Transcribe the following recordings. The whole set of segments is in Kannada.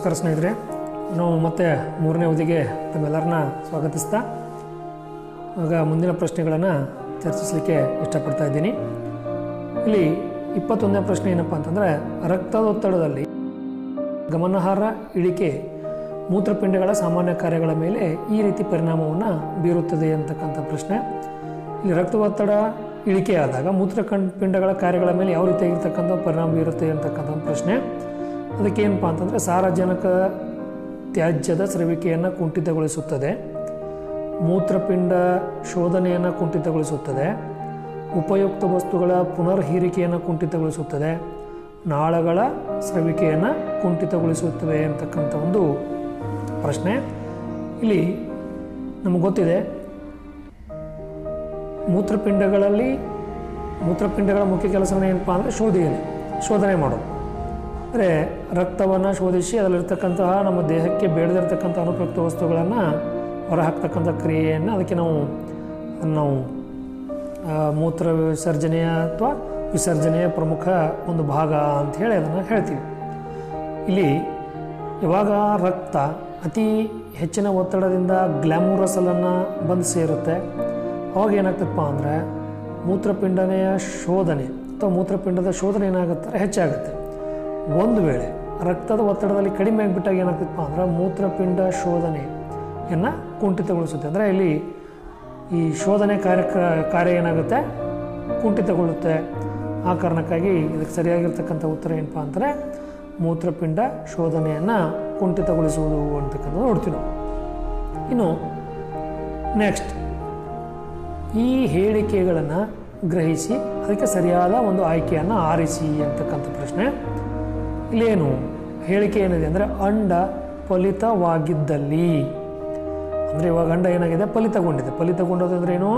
ನಮಸ್ಕಾರ ಸ್ನೇಹಿತರೆ ನಾವು ಮತ್ತೆ ಮೂರನೇ ಅವಧಿಗೆ ತಮ್ಮೆಲ್ಲರನ್ನ ಸ್ವಾಗತಿಸ್ತಾ ಆಗ ಮುಂದಿನ ಪ್ರಶ್ನೆಗಳನ್ನು ಚರ್ಚಿಸಲಿಕ್ಕೆ ಇಷ್ಟಪಡ್ತಾ ಇದ್ದೀನಿ ಇಲ್ಲಿ ಇಪ್ಪತ್ತೊಂದನೇ ಪ್ರಶ್ನೆ ಏನಪ್ಪ ಅಂತಂದರೆ ರಕ್ತದೊತ್ತಡದಲ್ಲಿ ಗಮನಾರ್ಹ ಇಳಿಕೆ ಮೂತ್ರಪಿಂಡಗಳ ಸಾಮಾನ್ಯ ಕಾರ್ಯಗಳ ಮೇಲೆ ಈ ರೀತಿ ಪರಿಣಾಮವನ್ನು ಬೀರುತ್ತದೆ ಅಂತಕ್ಕಂಥ ಪ್ರಶ್ನೆ ಇಲ್ಲಿ ರಕ್ತ ಒತ್ತಡ ಇಳಿಕೆಯಾದಾಗ ಮೂತ್ರಕಂಡ ಪಿಂಡಗಳ ಕಾರ್ಯಗಳ ಮೇಲೆ ಯಾವ ರೀತಿಯಾಗಿರ್ತಕ್ಕಂಥ ಪರಿಣಾಮ ಬೀರುತ್ತೆ ಅಂತಕ್ಕಂಥ ಒಂದು ಪ್ರಶ್ನೆ ಅದಕ್ಕೇನಪ್ಪ ಅಂತಂದರೆ ಸಾರಜನಕ ತ್ಯಾಜ್ಯದ ಸ್ರವಿಕೆಯನ್ನು ಕುಂಠಿತಗೊಳಿಸುತ್ತದೆ ಮೂತ್ರಪಿಂಡ ಶೋಧನೆಯನ್ನು ಕುಂಠಿತಗೊಳಿಸುತ್ತದೆ ಉಪಯುಕ್ತ ವಸ್ತುಗಳ ಪುನರ್ ಹೀರಿಕೆಯನ್ನು ಕುಂಠಿತಗೊಳಿಸುತ್ತದೆ ನಾಳಗಳ ಸ್ರವಿಕೆಯನ್ನು ಕುಂಠಿತಗೊಳಿಸುತ್ತವೆ ಅಂತಕ್ಕಂಥ ಒಂದು ಪ್ರಶ್ನೆ ಇಲ್ಲಿ ನಮಗೆ ಗೊತ್ತಿದೆ ಮೂತ್ರಪಿಂಡಗಳಲ್ಲಿ ಮೂತ್ರಪಿಂಡಗಳ ಮುಖ್ಯ ಕೆಲಸವನ್ನು ಏನಪ್ಪ ಅಂದರೆ ಶೋಧನೆ ಶೋಧನೆ ಮಾಡೋದು ಅಂದರೆ ರಕ್ತವನ್ನು ಶೋಧಿಸಿ ಅದರಲ್ಲಿರ್ತಕ್ಕಂತಹ ನಮ್ಮ ದೇಹಕ್ಕೆ ಬೇಡದಿರ್ತಕ್ಕಂಥ ಅನುಪಯುಕ್ತ ವಸ್ತುಗಳನ್ನು ಹೊರಹಾಕ್ತಕ್ಕಂಥ ಕ್ರಿಯೆಯನ್ನು ಅದಕ್ಕೆ ನಾವು ಅದನ್ನ ನಾವು ಆ, ಮೂತ್ರ ವಿಸರ್ಜನೆಯ ಅಥವಾ ವಿಸರ್ಜನೆಯ ಪ್ರಮುಖ ಒಂದು ಭಾಗ ಅಂತ ಹೇಳಿ ಅದನ್ನು ಹೇಳ್ತೀವಿ ಇಲ್ಲಿ ಯಾವಾಗ ರಕ್ತ ಅತಿ ಹೆಚ್ಚಿನ ಒತ್ತಡದಿಂದ ಗ್ಲ್ಯಾಮೂರಸಲನ್ನು ಬಂದು ಸೇರುತ್ತೆ ಅವಾಗ ಏನಾಗ್ತದಪ್ಪ ಅಂದರೆ ಮೂತ್ರಪಿಂಡನೆಯ ಶೋಧನೆ ಅಥವಾ ಮೂತ್ರಪಿಂಡದ ಶೋಧನೆ ಏನಾಗುತ್ತೆ ಹೆಚ್ಚಾಗುತ್ತೆ ಒಂದು ವೇಳೆ ರಕ್ತದ ಒತ್ತಡದಲ್ಲಿ ಕಡಿಮೆ ಆಗಿಬಿಟ್ಟಾಗ ಏನಾಗ್ತದಪ್ಪ ಅಂದ್ರೆ ಮೂತ್ರಪಿಂಡ ಶೋಧನೆಯನ್ನು ಕುಂಠಿತಗೊಳಿಸುತ್ತೆ ಅಂದರೆ ಇಲ್ಲಿ ಈ ಶೋಧನೆ ಕಾರ್ಯ ಕಾರ್ಯ ಏನಾಗುತ್ತೆ ಕುಂಠಿತಗೊಳ್ಳುತ್ತೆ ಆ ಕಾರಣಕ್ಕಾಗಿ ಇದಕ್ಕೆ ಸರಿಯಾಗಿರ್ತಕ್ಕಂಥ ಉತ್ತರ ಏನಪ್ಪ ಅಂದರೆ ಮೂತ್ರಪಿಂಡ ಶೋಧನೆಯನ್ನು ಕುಂಠಿತಗೊಳಿಸುವುದು ಅಂತಕ್ಕಂಥದ್ದು ನೋಡ್ತೀವಿ ನಾವು ಇನ್ನು ನೆಕ್ಸ್ಟ್ ಈ ಹೇಳಿಕೆಗಳನ್ನು ಗ್ರಹಿಸಿ ಅದಕ್ಕೆ ಸರಿಯಾದ ಒಂದು ಆಯ್ಕೆಯನ್ನು ಆರಿಸಿ ಅಂತಕ್ಕಂಥ ಪ್ರಶ್ನೆ ಇಲ್ಲೇನು ಹೇಳಿಕೆ ಏನಿದೆ ಅಂದರೆ ಅಂಡ ಫಲಿತವಾಗಿದ್ದಲ್ಲಿ ಅಂದರೆ ಇವಾಗ ಅಂಡ ಏನಾಗಿದೆ ಫಲಿತಗೊಂಡಿದೆ ಫಲಿತಗೊಂಡದ್ದು ಅಂದ್ರೆ ಏನು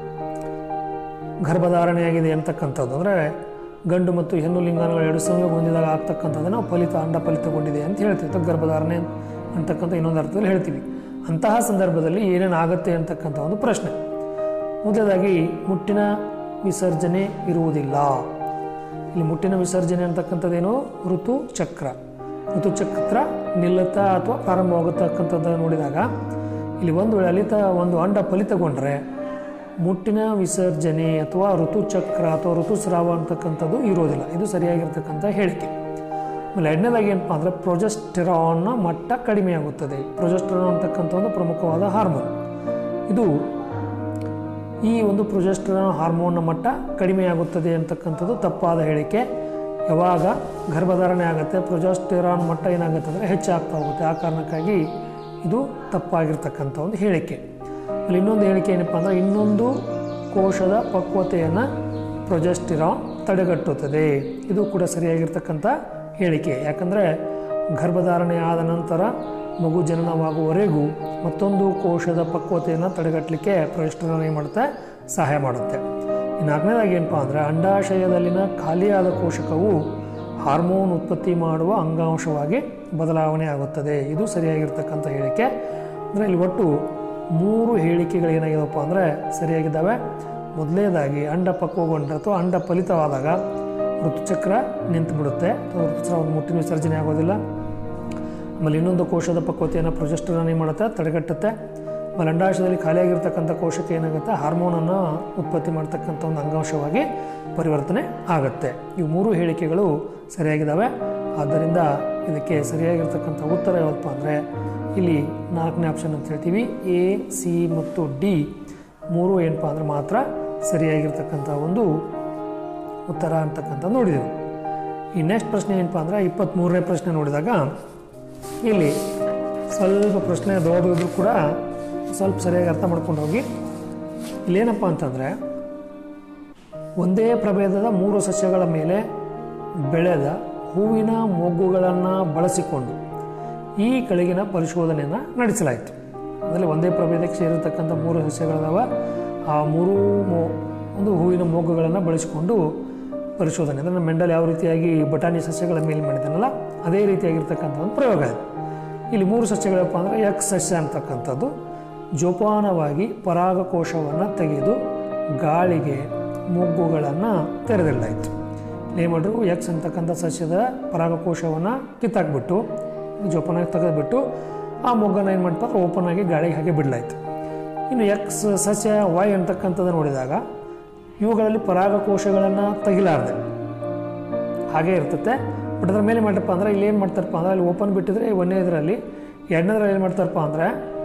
ಗರ್ಭಧಾರಣೆಯಾಗಿದೆ ಅಂತಕ್ಕಂಥದ್ದು ಅಂದರೆ ಗಂಡು ಮತ್ತು ಹೆಣ್ಣು ಲಿಂಗಾಣುಗಳು ಎರಡು ಸಂಯೋಗ ಹೊಂದಿದಾಗ ಆಗ್ತಕ್ಕಂಥದ್ದು ನಾವು ಫಲಿತ ಅಂಡ ಫಲಿತಗೊಂಡಿದೆ ಅಂತ ಹೇಳ್ತೀವಿ ಅಥವಾ ಗರ್ಭಧಾರಣೆ ಅಂತಕ್ಕಂಥ ಇನ್ನೊಂದು ಅರ್ಥದಲ್ಲಿ ಹೇಳ್ತೀವಿ ಅಂತಹ ಸಂದರ್ಭದಲ್ಲಿ ಏನೇನು ಆಗುತ್ತೆ ಅಂತಕ್ಕಂಥ ಒಂದು ಪ್ರಶ್ನೆ ಮೊದಲದಾಗಿ ಮುಟ್ಟಿನ ವಿಸರ್ಜನೆ ಇರುವುದಿಲ್ಲ ಇಲ್ಲಿ ಮುಟ್ಟಿನ ವಿಸರ್ಜನೆ ಅಂತಕ್ಕಂಥದ್ದೇನು ಋತು ಚಕ್ರ ಋತು ಚಕ್ರ ನಿಲ್ಲುತ್ತಾ ಅಥವಾ ಪ್ರಾರಂಭವಾಗತಕ್ಕಂಥದ್ದು ನೋಡಿದಾಗ ಇಲ್ಲಿ ಒಂದು ವೇಳೆ ಅಲಿತ ಒಂದು ಅಂಡ ಫಲಿತಗೊಂಡ್ರೆ ಮುಟ್ಟಿನ ವಿಸರ್ಜನೆ ಅಥವಾ ಋತುಚಕ್ರ ಅಥವಾ ಋತುಸ್ರಾವ ಅಂತಕ್ಕಂಥದ್ದು ಇರೋದಿಲ್ಲ ಇದು ಸರಿಯಾಗಿರ್ತಕ್ಕಂಥ ಹೇಳಿಕೆ ಆಮೇಲೆ ಎರಡನೇದಾಗಿ ಏನಪ್ಪ ಅಂದರೆ ಪ್ರೊಜೆಸ್ಟೆರಾನ್ನ ಮಟ್ಟ ಕಡಿಮೆಯಾಗುತ್ತದೆ ಪ್ರೊಜೆಸ್ಟೆರಾನ್ ಅಂತಕ್ಕಂಥ ಒಂದು ಪ್ರಮುಖವಾದ ಹಾರ್ಮೋನ್ ಇದು ಈ ಒಂದು ಪ್ರೊಜೆಸ್ಟರಾನ್ ಹಾರ್ಮೋನ್ನ ಮಟ್ಟ ಕಡಿಮೆಯಾಗುತ್ತದೆ ಅಂತಕ್ಕಂಥದ್ದು ತಪ್ಪಾದ ಹೇಳಿಕೆ ಯಾವಾಗ ಗರ್ಭಧಾರಣೆ ಆಗುತ್ತೆ ಪ್ರೊಜೆಸ್ಟೆರಾನ್ ಮಟ್ಟ ಏನಾಗುತ್ತೆ ಅಂದರೆ ಹೆಚ್ಚಾಗ್ತಾ ಹೋಗುತ್ತೆ ಆ ಕಾರಣಕ್ಕಾಗಿ ಇದು ತಪ್ಪಾಗಿರ್ತಕ್ಕಂಥ ಒಂದು ಹೇಳಿಕೆ ಅಲ್ಲಿ ಇನ್ನೊಂದು ಹೇಳಿಕೆ ಏನಪ್ಪ ಅಂದರೆ ಇನ್ನೊಂದು ಕೋಶದ ಪಕ್ವತೆಯನ್ನು ಪ್ರೊಜೆಸ್ಟಿರಾನ್ ತಡೆಗಟ್ಟುತ್ತದೆ ಇದು ಕೂಡ ಸರಿಯಾಗಿರ್ತಕ್ಕಂಥ ಹೇಳಿಕೆ ಯಾಕಂದರೆ ಗರ್ಭಧಾರಣೆ ಆದ ನಂತರ ಮಗು ಜನನವಾಗುವವರೆಗೂ ಮತ್ತೊಂದು ಕೋಶದ ಪಕ್ವತೆಯನ್ನು ತಡೆಗಟ್ಟಲಿಕ್ಕೆ ಪ್ರೊಜೆಸ್ಟರಾನ್ ಏನು ಮಾಡುತ್ತೆ ಸಹಾಯ ಮಾಡುತ್ತೆ ಈ ನಾಲ್ಕನೇದಾಗಿ ಏನಪ್ಪ ಅಂದರೆ ಅಂಡಾಶಯದಲ್ಲಿನ ಖಾಲಿಯಾದ ಕೋಶಕವು ಹಾರ್ಮೋನ್ ಉತ್ಪತ್ತಿ ಮಾಡುವ ಅಂಗಾಂಶವಾಗಿ ಬದಲಾವಣೆ ಆಗುತ್ತದೆ ಇದು ಸರಿಯಾಗಿರ್ತಕ್ಕಂಥ ಹೇಳಿಕೆ ಅಂದರೆ ಇಲ್ಲಿ ಒಟ್ಟು ಮೂರು ಹೇಳಿಕೆಗಳು ಏನಾಗಿದವಪ್ಪ ಅಂದರೆ ಸರಿಯಾಗಿದ್ದಾವೆ ಮೊದಲನೇದಾಗಿ ಅಂಡ ಪಕ್ವಗೊಂಡ್ರೆ ಅಥವಾ ಅಂಡ ಫಲಿತವಾದಾಗ ಋತುಚಕ್ರ ನಿಂತು ಬಿಡುತ್ತೆ ಅಥವಾ ಋತುಸ್ರಾವ ಮುಟ್ಟಿನ ವಿಸರ್ಜನೆ ಆಗೋದಿಲ್ಲ ಆಮೇಲೆ ಇನ್ನೊಂದು ಕೋಶದ ಪಕ್ವತೆಯನ್ನು ಪ್ರೊಜೆಸ್ಟರಾನ್ ಏನು ಮಾಡುತ್ತೆ ತಡೆಗಟ್ಟುತ್ತೆ ಆಮೇಲೆ ಅಂಡಾಶಯದಲ್ಲಿ ಖಾಲಿಯಾಗಿರ್ತಕ್ಕಂಥ ಕೋಶಕ್ಕೆ ಏನಾಗುತ್ತೆ ಹಾರ್ಮೋನನ್ನು ಉತ್ಪತ್ತಿ ಮಾಡ್ತಕ್ಕಂಥ ಒಂದು ಅಂಗಾಂಶವಾಗಿ ಪರಿವರ್ತನೆ ಆಗುತ್ತೆ ಇವು ಮೂರು ಹೇಳಿಕೆಗಳು ಸರಿಯಾಗಿದ್ದಾವೆ ಆದ್ದರಿಂದ ಇದಕ್ಕೆ ಸರಿಯಾಗಿರ್ತಕ್ಕಂಥ ಉತ್ತರ ಯಾವತ್ತಪ್ಪ ಅಂದರೆ ಇಲ್ಲಿ ನಾಲ್ಕನೇ ಆಪ್ಷನ್ ಅಂತ ಹೇಳ್ತೀವಿ ಎ ಸಿ ಮತ್ತು ಡಿ ಮೂರು ಏನಪ್ಪ ಅಂದರೆ ಮಾತ್ರ ಸರಿಯಾಗಿರ್ತಕ್ಕಂಥ ಒಂದು ಉತ್ತರ ಅಂತಕ್ಕಂಥ ನೋಡಿದೆವು ಈ ನೆಕ್ಸ್ಟ್ ಪ್ರಶ್ನೆ ಏನಪ್ಪ ಅಂದರೆ ಇಪ್ಪತ್ತ್ಮೂರನೇ ಪ್ರಶ್ನೆ ನೋಡಿದಾಗ ಇಲ್ಲಿ ಸ್ವಲ್ಪ ಪ್ರಶ್ನೆ ದೊಡ್ಡದಿದ್ರು ಕೂಡ ಸ್ವಲ್ಪ ಸರಿಯಾಗಿ ಅರ್ಥ ಮಾಡ್ಕೊಂಡು ಹೋಗಿ ಇಲ್ಲೇನಪ್ಪ ಅಂತಂದರೆ ಒಂದೇ ಪ್ರಭೇದದ ಮೂರು ಸಸ್ಯಗಳ ಮೇಲೆ ಬೆಳೆದ ಹೂವಿನ ಮೊಗ್ಗುಗಳನ್ನು ಬಳಸಿಕೊಂಡು ಈ ಕೆಳಗಿನ ಪರಿಶೋಧನೆಯನ್ನು ನಡೆಸಲಾಯಿತು ಅದರಲ್ಲಿ ಒಂದೇ ಪ್ರಭೇದಕ್ಕೆ ಸೇರಿರ್ತಕ್ಕಂಥ ಮೂರು ಸಸ್ಯಗಳದಾವ ಆ ಮೂರು ಮೊ ಒಂದು ಹೂವಿನ ಮೊಗ್ಗುಗಳನ್ನು ಬಳಸಿಕೊಂಡು ಪರಿಶೋಧನೆ ಅಂದರೆ ಮೆಂಡಲ್ ಯಾವ ರೀತಿಯಾಗಿ ಬಟಾಣಿ ಸಸ್ಯಗಳ ಮೇಲೆ ಮಾಡಿದ್ದಾನಲ್ಲ ಅದೇ ರೀತಿಯಾಗಿರ್ತಕ್ಕಂಥ ಒಂದು ಪ್ರಯೋಗ ಇದೆ ಇಲ್ಲಿ ಮೂರು ಸಸ್ಯಗಳಪ್ಪ ಅಂದರೆ ಎಕ್ಸ್ ಸಸ್ಯ ಅಂತಕ್ಕಂಥದ್ದು ಜೋಪಾನವಾಗಿ ಪರಾಗಕೋಶವನ್ನು ತೆಗೆದು ಗಾಳಿಗೆ ಮೊಗ್ಗುಗಳನ್ನು ತೆರೆದಿಡಲಾಯಿತು ಏನು ಮಾಡಿದ್ರು ಎಕ್ಸ್ ಅಂತಕ್ಕಂಥ ಸಸ್ಯದ ಪರಾಗಕೋಶವನ್ನು ಕಿತ್ತಾಕ್ಬಿಟ್ಟು ಜೋಪಾನಾಗಿ ತೆಗೆದುಬಿಟ್ಟು ಆ ಮೊಗ್ಗನ್ನು ಏನು ಮಾಡ್ತಾರೆ ಓಪನ್ ಆಗಿ ಗಾಳಿಗೆ ಹಾಗೆ ಬಿಡಲಾಯ್ತು ಇನ್ನು ಎಕ್ಸ್ ಸಸ್ಯ ವಾಯ್ ಅಂತಕ್ಕಂಥದ್ದು ನೋಡಿದಾಗ ಇವುಗಳಲ್ಲಿ ಪರಾಗಕೋಶಗಳನ್ನು ತೆಗಿಲಾರ್ದೆ ಹಾಗೆ ಇರ್ತತೆ ಬಟ್ ಅದ್ರ ಮೇಲೆ ಮಾಡಪ್ಪ ಅಂದ್ರೆ ಇಲ್ಲಿ ಏನು ಮಾಡ್ತಾರಪ್ಪ ಅಂದ್ರೆ ಅಲ್ಲಿ ಓಪನ್ ಬಿಟ್ಟಿದ್ರೆ ಒಂದನೇ ಇದರಲ್ಲಿ ಎರಡನೇದ್ರಲ್ಲಿ ಏನು ಮಾಡ್ತಾರಪ್ಪ ಅಂದರೆ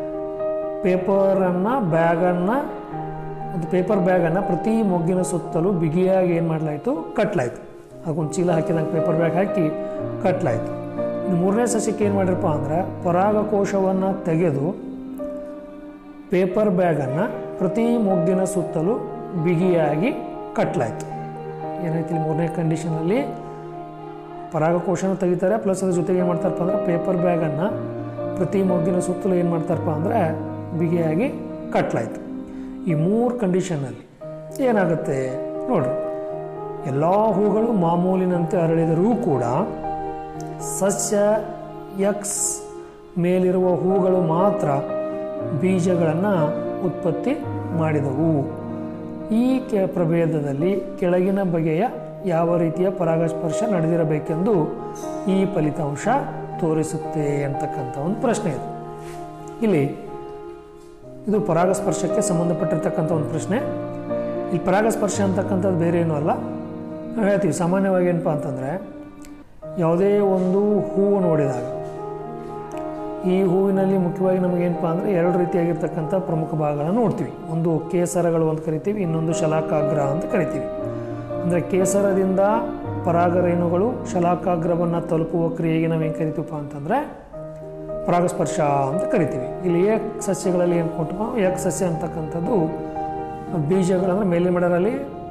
ಪೇಪರನ್ನು ಬ್ಯಾಗನ್ನು ಒಂದು ಪೇಪರ್ ಬ್ಯಾಗನ್ನು ಪ್ರತಿ ಮೊಗ್ಗಿನ ಸುತ್ತಲೂ ಬಿಗಿಯಾಗಿ ಏನು ಮಾಡಲಾಯಿತು ಕಟ್ಲಾಯಿತು ಅದಕ್ಕೊಂದು ಚೀಲ ಹಾಕಿದಾಗ ಪೇಪರ್ ಬ್ಯಾಗ್ ಹಾಕಿ ಕಟ್ಲಾಯಿತು ಇನ್ನು ಮೂರನೇ ಸಸ್ಯಕ್ಕೆ ಏನು ಮಾಡಿರಪ್ಪ ಅಂದ್ರೆ ಪರಾಗಕೋಶವನ್ನು ತೆಗೆದು ಪೇಪರ್ ಬ್ಯಾಗನ್ನು ಪ್ರತಿ ಮೊಗ್ಗಿನ ಸುತ್ತಲೂ ಬಿಗಿಯಾಗಿ ಕಟ್ಲಾಯಿತು ಏನಾಯ್ತು ಇಲ್ಲಿ ಮೂರನೇ ಕಂಡೀಷನಲ್ಲಿ ಪರಾಗಕೋಶನ ತೆಗಿತಾರೆ ಪ್ಲಸ್ ಅದ್ರ ಜೊತೆಗೆ ಏನು ಮಾಡ್ತಾರಪ್ಪ ಅಂದ್ರೆ ಪೇಪರ್ ಬ್ಯಾಗನ್ನು ಪ್ರತಿ ಮೊಗ್ಗಿನ ಸುತ್ತಲೂ ಏನು ಮಾಡ್ತಾರಪ್ಪ ಅಂದರೆ ಬಿಗಿಯಾಗಿ ಕಟ್ಲಾಯ್ತು ಈ ಮೂರು ಕಂಡೀಷನ್ನಲ್ಲಿ ಏನಾಗುತ್ತೆ ನೋಡ್ರಿ ಎಲ್ಲ ಹೂಗಳು ಮಾಮೂಲಿನಂತೆ ಅರಳಿದರೂ ಕೂಡ ಸಸ್ಯ ಎಕ್ಸ್ ಮೇಲಿರುವ ಹೂಗಳು ಮಾತ್ರ ಬೀಜಗಳನ್ನು ಉತ್ಪತ್ತಿ ಮಾಡಿದವು ಈ ಕೆ ಪ್ರಭೇದದಲ್ಲಿ ಕೆಳಗಿನ ಬಗೆಯ ಯಾವ ರೀತಿಯ ಪರಾಗಸ್ಪರ್ಶ ನಡೆದಿರಬೇಕೆಂದು ಈ ಫಲಿತಾಂಶ ತೋರಿಸುತ್ತೆ ಅಂತಕ್ಕಂಥ ಒಂದು ಪ್ರಶ್ನೆ ಇದೆ ಇಲ್ಲಿ ಇದು ಪರಾಗಸ್ಪರ್ಶಕ್ಕೆ ಸಂಬಂಧಪಟ್ಟಿರ್ತಕ್ಕಂಥ ಒಂದು ಪ್ರಶ್ನೆ ಈ ಪರಾಗಸ್ಪರ್ಶ ಅಂತಕ್ಕಂಥದ್ದು ಬೇರೆ ಏನೂ ಅಲ್ಲ ನಾವು ಹೇಳ್ತೀವಿ ಸಾಮಾನ್ಯವಾಗಿ ಏನಪ್ಪ ಅಂತಂದರೆ ಯಾವುದೇ ಒಂದು ಹೂವು ನೋಡಿದಾಗ ಈ ಹೂವಿನಲ್ಲಿ ಮುಖ್ಯವಾಗಿ ನಮಗೇನಪ್ಪ ಅಂದರೆ ಎರಡು ರೀತಿಯಾಗಿರ್ತಕ್ಕಂಥ ಪ್ರಮುಖ ಭಾಗಗಳನ್ನು ನೋಡ್ತೀವಿ ಒಂದು ಕೇಸರಗಳು ಅಂತ ಕರಿತೀವಿ ಇನ್ನೊಂದು ಶಲಾಕಾಗ್ರ ಅಂತ ಕರಿತೀವಿ ಅಂದರೆ ಕೇಸರದಿಂದ ಪರಾಗರೇಣುಗಳು ಶಲಾಕಾಗ್ರವನ್ನು ತಲುಪುವ ಕ್ರಿಯೆಗೆ ನಾವೇನು ಕರಿತೀವಪ್ಪ ಅಂತಂದರೆ ಪರಾಗಸ್ಪರ್ಶ ಅಂತ ಕರಿತೀವಿ ಇಲ್ಲಿ ಏಕ್ ಸಸ್ಯಗಳಲ್ಲಿ ಏನು ಕೊಟ್ಟು ಏಕ್ ಸಸ್ಯ ಅಂತಕ್ಕಂಥದ್ದು ಬೀಜಗಳಂದ್ರೆ ಮೇಲಿನ ಮಡರಲ್ಲಿ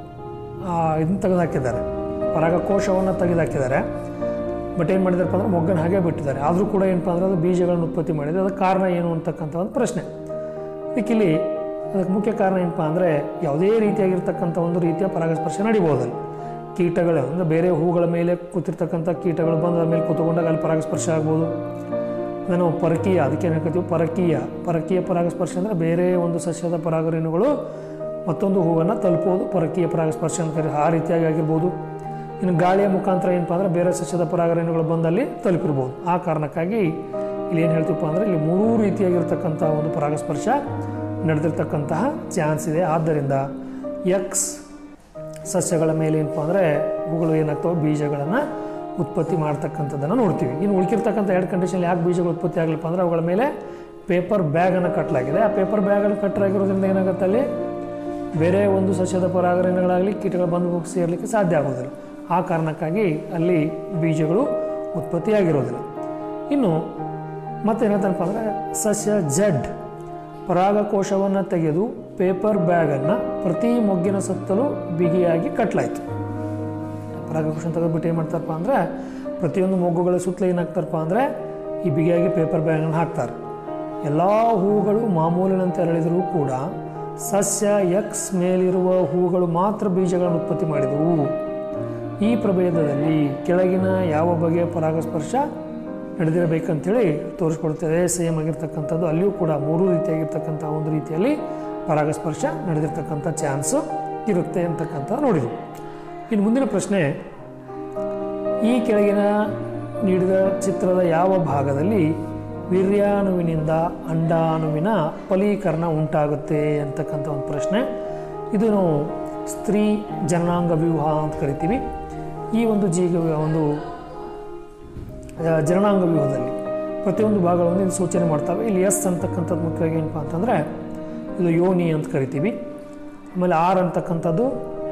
ಇದನ್ನು ತೆಗೆದು ಹಾಕಿದ್ದಾರೆ ಪರಾಗಕೋಶವನ್ನು ತೆಗೆದು ಹಾಕಿದ್ದಾರೆ ಬಟ್ ಏನು ಮಾಡಿದಾರಪ್ಪ ಅಂದ್ರೆ ಮೊಗ್ಗನ ಹಾಗೆ ಬಿಟ್ಟಿದ್ದಾರೆ ಆದರೂ ಕೂಡ ಏನಪ್ಪ ಅಂದ್ರೆ ಅದು ಬೀಜಗಳನ್ನು ಉತ್ಪತ್ತಿ ಮಾಡಿದೆ ಅದಕ್ಕೆ ಕಾರಣ ಏನು ಅಂತಕ್ಕಂಥ ಒಂದು ಪ್ರಶ್ನೆ ಅದಕ್ಕೆ ಇಲ್ಲಿ ಅದಕ್ಕೆ ಮುಖ್ಯ ಕಾರಣ ಏನಪ್ಪ ಅಂದರೆ ಯಾವುದೇ ರೀತಿಯಾಗಿರ್ತಕ್ಕಂಥ ಒಂದು ರೀತಿಯ ಪರಾಗಸ್ಪರ್ಶ ನಡಿಬೋದಲ್ಲಿ ಕೀಟಗಳು ಅಂದರೆ ಬೇರೆ ಹೂಗಳ ಮೇಲೆ ಕೂತಿರ್ತಕ್ಕಂಥ ಕೀಟಗಳು ಬಂದು ಅದ್ರ ಮೇಲೆ ಕೂತ್ಕೊಂಡಾಗ ಅಲ್ಲಿ ಪರಾಗಸ್ಪರ್ಶ ಆಗ್ಬೋದು ಅದನ್ನು ನಾವು ಪರಕೀಯ ಅದಕ್ಕೆ ಏನು ಹೇಳ್ತೀವಿ ಪರಕೀಯ ಪರಕೀಯ ಪರಾಗಸ್ಪರ್ಶ ಅಂದರೆ ಬೇರೆ ಒಂದು ಸಸ್ಯದ ಪರಾಗರೇಣುಗಳು ಮತ್ತೊಂದು ಹೂವನ್ನು ತಲುಪೋದು ಪರಕೀಯ ಪರಾಗಸ್ಪರ್ಶ ಅಂತ ಕರಿ ಆ ರೀತಿಯಾಗಿ ಆಗಿರ್ಬೋದು ಇನ್ನು ಗಾಳಿಯ ಮುಖಾಂತರ ಏನಪ್ಪ ಅಂದರೆ ಬೇರೆ ಸಸ್ಯದ ಪರಾಗರೇಣುಗಳು ಬಂದಲ್ಲಿ ತಲುಪಿರ್ಬೋದು ಆ ಕಾರಣಕ್ಕಾಗಿ ಇಲ್ಲಿ ಏನು ಹೇಳ್ತೀವಪ್ಪ ಅಂದರೆ ಇಲ್ಲಿ ಮೂರೂ ರೀತಿಯಾಗಿರ್ತಕ್ಕಂಥ ಒಂದು ಪರಾಗಸ್ಪರ್ಶ ನಡೆದಿರ್ತಕ್ಕಂತಹ ಚಾನ್ಸ್ ಇದೆ ಆದ್ದರಿಂದ ಎಕ್ಸ್ ಸಸ್ಯಗಳ ಮೇಲೆ ಏನಪ್ಪ ಅಂದರೆ ಹೂಗಳು ಏನಾಗ್ತವೆ ಬೀಜಗಳನ್ನು ಉತ್ಪತ್ತಿ ಮಾಡ್ತಕ್ಕಂಥದ್ದನ್ನು ನೋಡ್ತೀವಿ ಇನ್ನು ಉಳ್ಕಿರ್ತಕ್ಕಂಥ ಎರಡು ಕಂಡೀಷನ್ ಯಾಕೆ ಬೀಜಗಳು ಉತ್ಪತ್ತಿ ಆಗಲಿಪ್ಪ ಅಂದರೆ ಅವುಗಳ ಮೇಲೆ ಪೇಪರ್ ಬ್ಯಾಗನ್ನು ಕಟ್ಟಲಾಗಿದೆ ಆ ಪೇಪರ್ ಬ್ಯಾಗನ್ನು ಕಟ್ಟಲಾಗಿರೋದ್ರಿಂದ ಏನಾಗುತ್ತೆ ಅಲ್ಲಿ ಬೇರೆ ಒಂದು ಸಸ್ಯದ ಪರಾಗರಣೆಗಳಾಗಲಿ ಕೀಟಗಳು ಬಂದು ಸೇರಲಿಕ್ಕೆ ಸಾಧ್ಯ ಆಗೋದಿಲ್ಲ ಆ ಕಾರಣಕ್ಕಾಗಿ ಅಲ್ಲಿ ಬೀಜಗಳು ಉತ್ಪತ್ತಿಯಾಗಿರೋದಿಲ್ಲ ಇನ್ನು ಮತ್ತೇನಂತಪ್ಪ ಅಂದರೆ ಸಸ್ಯ ಜಡ್ ಪರಾಗಕೋಶವನ್ನು ತೆಗೆದು ಪೇಪರ್ ಬ್ಯಾಗನ್ನು ಪ್ರತಿ ಮೊಗ್ಗಿನ ಸುತ್ತಲೂ ಬಿಗಿಯಾಗಿ ಕಟ್ಟಲಾಯಿತು ಪರಾಗಕೋಶ ತೆಗೆದುಬಿಟ್ಟು ಏನು ಮಾಡ್ತಾರಪ್ಪ ಅಂದರೆ ಪ್ರತಿಯೊಂದು ಮೊಗ್ಗುಗಳ ಸುತ್ತಲೂ ಏನಾಗ್ತಾರಪ್ಪ ಅಂದರೆ ಈ ಬಿಗಿಯಾಗಿ ಪೇಪರ್ ಬ್ಯಾಗನ್ನು ಹಾಕ್ತಾರೆ ಎಲ್ಲ ಹೂಗಳು ಮಾಮೂಲಿನಂತೆ ಅರಳಿದರೂ ಕೂಡ ಸಸ್ಯ ಎಕ್ಸ್ ಮೇಲಿರುವ ಹೂಗಳು ಮಾತ್ರ ಬೀಜಗಳನ್ನು ಉತ್ಪತ್ತಿ ಮಾಡಿದವು ಈ ಪ್ರಭೇದದಲ್ಲಿ ಕೆಳಗಿನ ಯಾವ ಬಗೆಯ ಪರಾಗಸ್ಪರ್ಶ ನಡೆದಿರಬೇಕಂತೇಳಿ ತೋರಿಸ್ಕೊಡ್ತದೆ ಸೇಮ್ ಆಗಿರ್ತಕ್ಕಂಥದ್ದು ಅಲ್ಲಿಯೂ ಕೂಡ ಮೂರು ರೀತಿಯಾಗಿರ್ತಕ್ಕಂಥ ಒಂದು ರೀತಿಯಲ್ಲಿ ಪರಾಗಸ್ಪರ್ಶ ನಡೆದಿರ್ತಕ್ಕಂಥ ಚಾನ್ಸು ಇರುತ್ತೆ ಅಂತಕ್ಕಂಥ ನೋಡಿದ್ವಿ ಇನ್ನು ಮುಂದಿನ ಪ್ರಶ್ನೆ ಈ ಕೆಳಗಿನ ನೀಡಿದ ಚಿತ್ರದ ಯಾವ ಭಾಗದಲ್ಲಿ ವೀರ್ಯಾಣುವಿನಿಂದ ಅಂಡಾಣುವಿನ ಫಲೀಕರಣ ಉಂಟಾಗುತ್ತೆ ಅಂತಕ್ಕಂಥ ಒಂದು ಪ್ರಶ್ನೆ ಇದು ನಾವು ಸ್ತ್ರೀ ಜನನಾಂಗ ವ್ಯೂಹ ಅಂತ ಕರಿತೀವಿ ಈ ಒಂದು ಜೀಗ ಒಂದು ಆ, ಜನನಾಂಗ ವ್ಯೂಹದಲ್ಲಿ ಪ್ರತಿಯೊಂದು ಭಾಗಗಳನ್ನು ಇದು ಸೂಚನೆ ಮಾಡ್ತವೆ ಇಲ್ಲಿ ಎಸ್ ಅಂತಕ್ಕಂಥದ್ದು ಮುಖ್ಯವಾಗಿ ಏನಪ್ಪ ಅಂತಂದರೆ ಇದು ಯೋನಿ ಅಂತ ಕರಿತೀವಿ ಆಮೇಲೆ ಆರ್ ಅಂತಕ್ಕಂಥದ್ದು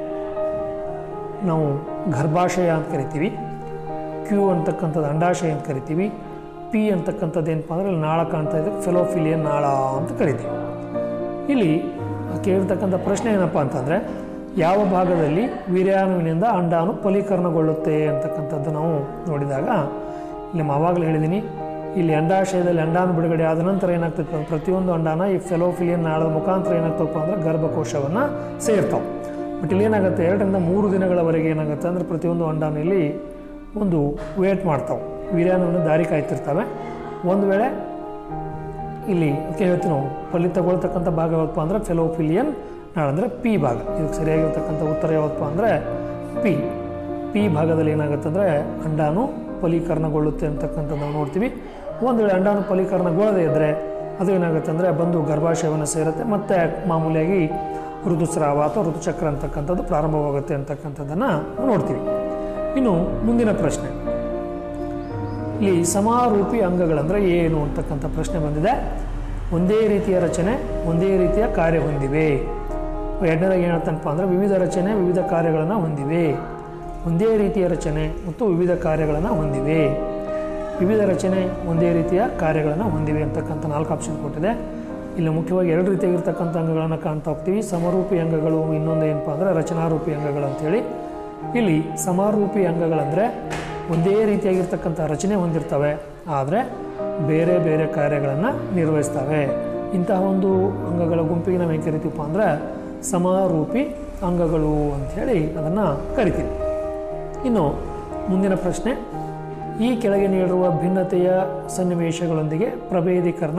ನಾವು ಗರ್ಭಾಶಯ ಅಂತ ಕರಿತೀವಿ ಕ್ಯೂ ಅಂತಕ್ಕಂಥದ್ದು ಅಂಡಾಶಯ ಅಂತ ಕರಿತೀವಿ ಪಿ ಅಂತಕ್ಕಂಥದ್ದು ಏನಪ್ಪ ಅಂದರೆ ಇಲ್ಲಿ ನಾಳ ಕಾಣ್ತಾ ಇದೆ ಫೆಲೋಫಿಲಿಯನ್ ನಾಳ ಅಂತ ಕರಿತೀವಿ ಇಲ್ಲಿ ಕೇಳಿರ್ತಕ್ಕಂಥ ಪ್ರಶ್ನೆ ಏನಪ್ಪ ಅಂತಂದರೆ ಯಾವ ಭಾಗದಲ್ಲಿ ವೀರ್ಯಾಣುವಿನಿಂದ ಅಂಡಾಣು ಫಲೀಕರಣಗೊಳ್ಳುತ್ತೆ ಅಂತಕ್ಕಂಥದ್ದು ನಾವು ನೋಡಿದಾಗ ಇಲ್ಲಿ ಆವಾಗಲೇ ಹೇಳಿದ್ದೀನಿ ಇಲ್ಲಿ ಅಂಡಾಶಯದಲ್ಲಿ ಅಂಡಾಣು ಬಿಡುಗಡೆ ಆದ ನಂತರ ಏನಾಗ್ತೈತೆ ಅಂದ್ರೆ ಪ್ರತಿಯೊಂದು ಅಂಡಾನ ಈ ಫೆಲೋಫಿಲಿಯನ್ ನಾಳದ ಮುಖಾಂತರ ಏನಾಗ್ತವಪ್ಪ ಅಂದ್ರೆ ಗರ್ಭಕೋಶವನ್ನು ಸೇರ್ತಾವೆ ಬಟ್ ಇಲ್ಲಿ ಏನಾಗುತ್ತೆ ಎರಡರಿಂದ ಮೂರು ದಿನಗಳವರೆಗೆ ಏನಾಗುತ್ತೆ ಅಂದರೆ ಪ್ರತಿಯೊಂದು ಅಂಡಾನು ಇಲ್ಲಿ ಒಂದು ವೇಟ್ ಮಾಡ್ತಾವೆ ವೀರ್ಯಾಣುವನ್ನು ದಾರಿ ಕಾಯ್ತಿರ್ತವೆ ಒಂದು ವೇಳೆ ಇಲ್ಲಿ ಅದಕ್ಕೆ ಹೇಳ್ತೀವಿ ನಾವು ಫಲಿತಗೊಳ್ತಕ್ಕಂಥ ಭಾಗ ಯಾವತ್ತಪ್ಪ ಅಂದರೆ ಫೆಲೋಫಿಲಿಯನ್ ನಾಳ ಅಂದರೆ ಪಿ ಭಾಗ ಇದಕ್ಕೆ ಸರಿಯಾಗಿರ್ತಕ್ಕಂಥ ಉತ್ತರ ಯಾವತ್ತಪ್ಪ ಅಂದರೆ ಪಿ ಪಿ ಭಾಗದಲ್ಲಿ ಏನಾಗುತ್ತೆ ಅಂದರೆ ಅಂಡಾನು ಫಲೀಕರಣಗೊಳ್ಳುತ್ತೆ ಅಂತಕ್ಕಂಥದ್ದು ನಾವು ನೋಡ್ತೀವಿ ಒಂದು ವೇಳೆ ಅಂಡಾಣು ಫಲೀಕರಣಗೊಳ್ಳದೇ ಇದ್ದರೆ ಅದು ಏನಾಗುತ್ತೆ ಅಂದರೆ ಬಂದು ಗರ್ಭಾಶಯವನ್ನು ಸೇರುತ್ತೆ ಮತ್ತು ಮಾಮೂಲಿಯಾಗಿ ಋತುಸ್ರಾವ ಅಥವಾ ಋತುಚಕ್ರ ಅಂತಕ್ಕಂಥದ್ದು ಪ್ರಾರಂಭವಾಗುತ್ತೆ ಅಂತಕ್ಕಂಥದ್ದನ್ನು ನೋಡ್ತೀವಿ ಇನ್ನು ಮುಂದಿನ ಪ್ರಶ್ನೆ ಇಲ್ಲಿ ಸಮಾರೂಪಿ ಅಂಗಗಳಂದರೆ ಏನು ಅಂತಕ್ಕಂಥ ಪ್ರಶ್ನೆ ಬಂದಿದೆ ಒಂದೇ ರೀತಿಯ ರಚನೆ ಒಂದೇ ರೀತಿಯ ಕಾರ್ಯ ಹೊಂದಿವೆ ಎರಡನೇದಾಗ ಏನು ಹೇಳ್ತಾನಪ್ಪ ಅಂದರೆ ವಿವಿಧ ರಚನೆ ವಿವಿಧ ಕಾರ್ಯಗಳನ್ನು ಹೊಂದಿವೆ ಒಂದೇ ರೀತಿಯ ರಚನೆ ಮತ್ತು ವಿವಿಧ ಕಾರ್ಯಗಳನ್ನು ಹೊಂದಿವೆ ವಿವಿಧ ರಚನೆ ಒಂದೇ ರೀತಿಯ ಕಾರ್ಯಗಳನ್ನು ಹೊಂದಿವೆ ಅಂತಕ್ಕಂಥ ನಾಲ್ಕು ಆಪ್ಷನ್ ಕೊಟ್ಟಿದೆ ಇಲ್ಲಿ ಮುಖ್ಯವಾಗಿ ಎರಡು ರೀತಿಯಾಗಿರ್ತಕ್ಕಂಥ ಅಂಗಗಳನ್ನು ಕಾಣ್ತಾ ಹೋಗ್ತೀವಿ ಸಮರೂಪಿ ಅಂಗಗಳು ಇನ್ನೊಂದು ಏನಪ್ಪ ಅಂದರೆ ರಚನಾರೂಪಿ ಅಂಗಗಳು ಅಂತೇಳಿ ಇಲ್ಲಿ ಸಮಾರೂಪಿ ಅಂಗಗಳಂದರೆ ಒಂದೇ ರೀತಿಯಾಗಿರ್ತಕ್ಕಂಥ ರಚನೆ ಹೊಂದಿರ್ತವೆ ಆದರೆ ಬೇರೆ ಬೇರೆ ಕಾರ್ಯಗಳನ್ನು ನಿರ್ವಹಿಸ್ತವೆ ಇಂತಹ ಒಂದು ಅಂಗಗಳ ಗುಂಪಿಗೆ ನಾವು ಏನು ಕರಿತೀವಪ್ಪ ಅಂದರೆ ಸಮಾರೂಪಿ ಅಂಗಗಳು ಅಂಥೇಳಿ ಅದನ್ನು ಕರಿತೀವಿ ಇನ್ನು ಮುಂದಿನ ಪ್ರಶ್ನೆ ಈ ಕೆಳಗೆ ನೀಡಿರುವ ಭಿನ್ನತೆಯ ಸನ್ನಿವೇಶಗಳೊಂದಿಗೆ ಪ್ರಭೇದೀಕರಣ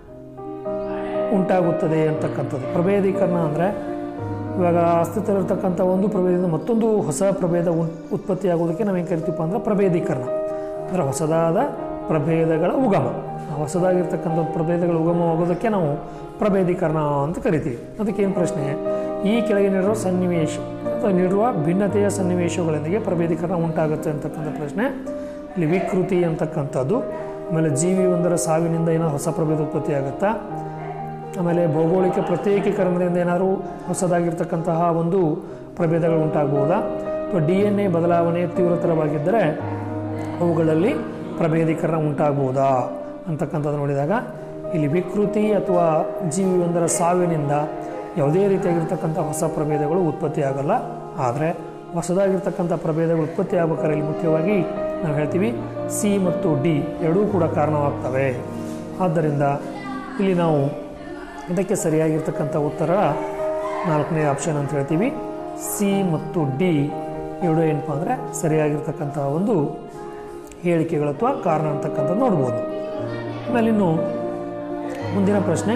ಉಂಟಾಗುತ್ತದೆ ಅಂತಕ್ಕಂಥದ್ದು ಪ್ರಭೇದೀಕರಣ ಅಂದರೆ ಇವಾಗ ಅಸ್ತಿತ್ವದಲ್ಲಿರ್ತಕ್ಕಂಥ ಒಂದು ಪ್ರಭೇದದಿಂದ ಮತ್ತೊಂದು ಹೊಸ ಪ್ರಭೇದ ಉನ್ ಉತ್ಪತ್ತಿಯಾಗೋದಕ್ಕೆ ನಾವೇನು ಕರಿತೀವಪ್ಪ ಅಂದರೆ ಪ್ರಭೇದೀಕರಣ ಅಂದರೆ ಹೊಸದಾದ ಪ್ರಭೇದಗಳ ಉಗಮ ಆ ಹೊಸದಾಗಿರ್ತಕ್ಕಂಥ ಒಂದು ಪ್ರಭೇದಗಳ ಉಗಮವಾಗೋದಕ್ಕೆ ನಾವು ಪ್ರಭೇದೀಕರಣ ಅಂತ ಕರಿತೀವಿ ಅದಕ್ಕೇನು ಪ್ರಶ್ನೆ ಈ ಕೆಳಗೆ ನೀಡಿರುವ ಸನ್ನಿವೇಶ ಅಥವಾ ನೀಡುವ ಭಿನ್ನತೆಯ ಸನ್ನಿವೇಶಗಳೊಂದಿಗೆ ಪ್ರಭೇದೀಕರಣ ಉಂಟಾಗುತ್ತೆ ಅಂತಕ್ಕಂಥ ಪ್ರಶ್ನೆ ಇಲ್ಲಿ ವಿಕೃತಿ ಅಂತಕ್ಕಂಥದ್ದು ಆಮೇಲೆ ಜೀವಿ ಒಂದರ ಸಾವಿನಿಂದ ಏನೋ ಹೊಸ ಪ್ರಭೇದ ಉತ್ಪತ್ತಿ ಆಗುತ್ತಾ ಆಮೇಲೆ ಭೌಗೋಳಿಕ ಪ್ರತ್ಯೇಕೀಕರಣದಿಂದ ಏನಾದರೂ ಹೊಸದಾಗಿರ್ತಕ್ಕಂತಹ ಒಂದು ಪ್ರಭೇದಗಳು ಉಂಟಾಗ್ಬೋದಾ ಅಥವಾ ಡಿ ಎನ್ ಎ ಬದಲಾವಣೆ ತೀವ್ರತರವಾಗಿದ್ದರೆ ಅವುಗಳಲ್ಲಿ ಪ್ರಭೇದೀಕರಣ ಉಂಟಾಗ್ಬೋದಾ ಅಂತಕ್ಕಂಥದ್ದು ನೋಡಿದಾಗ ಇಲ್ಲಿ ವಿಕೃತಿ ಅಥವಾ ಜೀವಿಯೊಂದರ ಸಾವಿನಿಂದ ಯಾವುದೇ ರೀತಿಯಾಗಿರ್ತಕ್ಕಂಥ ಹೊಸ ಪ್ರಭೇದಗಳು ಉತ್ಪತ್ತಿ ಆಗಲ್ಲ ಆದರೆ ಹೊಸದಾಗಿರ್ತಕ್ಕಂಥ ಪ್ರಭೇದಗಳು ಉತ್ಪತ್ತಿ ಆಗ್ಬೇಕಾದ್ರೆ ಇಲ್ಲಿ ಮುಖ್ಯವಾಗಿ ನಾವು ಹೇಳ್ತೀವಿ ಸಿ ಮತ್ತು ಡಿ ಎರಡೂ ಕೂಡ ಕಾರಣವಾಗ್ತವೆ ಆದ್ದರಿಂದ ಇಲ್ಲಿ ನಾವು ಇದಕ್ಕೆ ಸರಿಯಾಗಿರ್ತಕ್ಕಂಥ ಉತ್ತರ ನಾಲ್ಕನೇ ಆಪ್ಷನ್ ಅಂತ ಹೇಳ್ತೀವಿ ಸಿ ಮತ್ತು ಡಿ ಎರಡು ಏನಪ್ಪ ಅಂದರೆ ಸರಿಯಾಗಿರ್ತಕ್ಕಂಥ ಒಂದು ಹೇಳಿಕೆಗಳು ಅಥವಾ ಕಾರಣ ಅಂತಕ್ಕಂಥದ್ದು ನೋಡ್ಬೋದು ಆಮೇಲೆ ಇನ್ನು ಮುಂದಿನ ಪ್ರಶ್ನೆ